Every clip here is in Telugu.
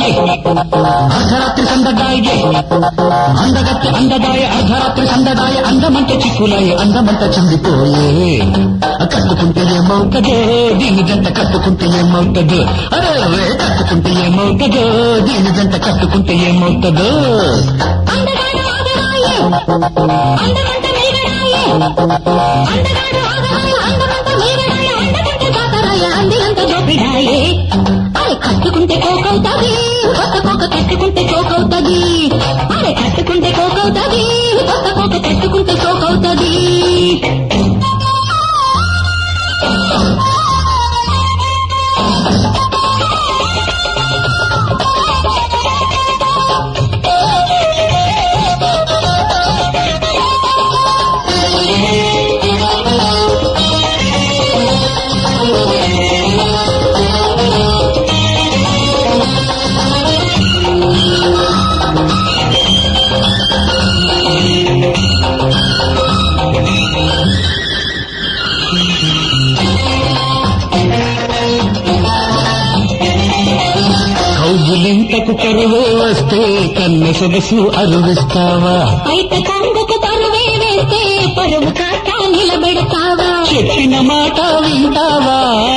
అర్ధరాత్రి సందడాయే అందగత్తి అందదాయ అర్ధరాత్రి సందడాయ అందమంత చిక్కులాయ అందమంత చిందిపోయే కట్టుకుంటే ఏమవుతుందో దీని జంట కట్టుకుంటే ఏమవుతుందో అరే అరే, కట్టుకుంటే ఏమవుతుందో దీని జంట కట్టుకుంటే ఏమవుతుందో అందగాడు ఆగరాయే అందమంత మీగడాయే అందగాడు ఆగరాయ అందమంత మీగడాయ అందమంత జాతరాయ అందినంత జోపిడాయే అరే కట్టుకుంటే కోకవుతుంది కొత్త కోక కట్టుకుంటే చోకవుతుంది అరే కట్టుకుంటే కోకవుతుంది కొత్త కోక కట్టుకుంటే చోకవుతుంది కౌగులింతకు కరువు వస్తే కన్న సొగసు అరువిస్తావా బయట కొంగకు తరువే వేస్తే పరువు కాక నిలబెడతావా చెప్పిన మాట వింటావా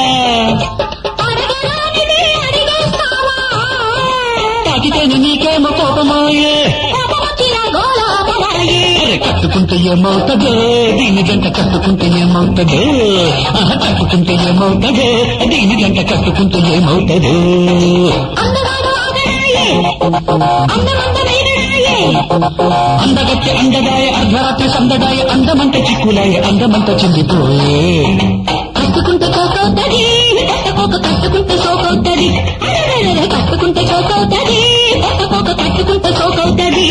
అడగరానిది అడిగేస్తావా తాకితేని నీకేమో కోపమాయే కోపమొచ్చిన గోలాపమాయే అరే కట్టుకుంటే ఏమవుతుందో దీని గంట కట్టుకుంటే ఏమవుతుందో ఆహా, కట్టుకుంటే ఏమవుతుందో దీని గంట కట్టుకుంటే ఏమవుతుందో అందగాడు ఆగరాయే అందమంత వేగరాయే అందగత్తి అందదాయ అర్ధరాత్రి సందడాయ అందమంత చిక్కులాయ అందమంత చిందిపోయే కట్టుకుంటే కోకవుతుంది కొత్త కోక కట్టుకుంటే సోకవుతుంది అరెరెరెరె, కట్టుకుంటే కోకవుతుంది కొత్త కోక కట్టుకుంటే సోకవుతుంది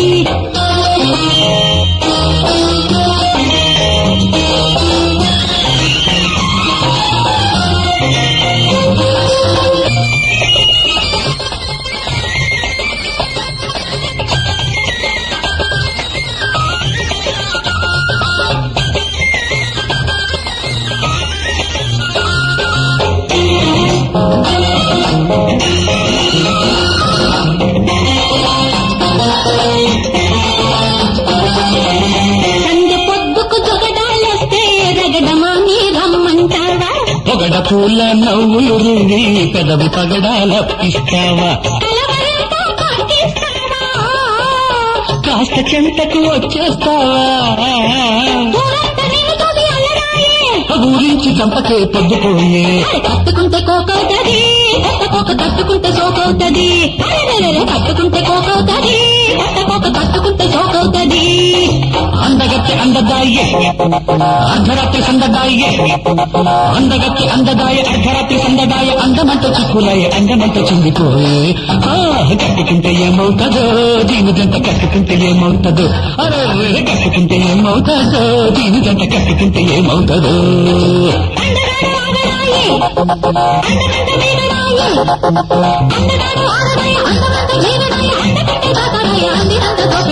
సంధ్య పొద్దుకు జొగడాలొస్తే రగడమాని రమ్మంటావా పొగడ పూల నవ్వులు రుంగి పెదవి పగడాలప్పిస్తావా కలవరంతో పాటిస్తావా కాస్త చెంతకు వచ్చేస్తావా ఊరంతా నిన్ను చూసి అల్లరాయే ఊరించి చంపకే పొద్దుపోయే అరే కట్టుకుంటే కోకవుతుంది కొత్త కోక కట్టుకుంటే సోకవుతుంది అరెరెరెరె, కట్టుకుంటే కోకవుతుంది కొత్త కోక కట్టుకుంటే సోకవుతుంది అందగత్తి అందదాయే అర్ధరాత్రి సందడాయే అందగత్తి అందదాయ అర్ధరాత్రి సందడాయ అందమంత చిక్కులాయ అందమంత చిందిపోయే ఆ, కట్టుకుంటే ఏమవుతుందో దీని జంట కట్టుకుంటే ఏమవుతుందో అరే అరే, కట్టుకుంటే ఏమవుతుందో దీని జంట కట్టుకుంటే ఏమవుతుందో అందగాడు ఆగరాయే అందమంత వీగరాయే అందగాడు ఆగరాయ అందమంత వీగరాయ అందకంటే జాతరాయ అందినంత గొప్ప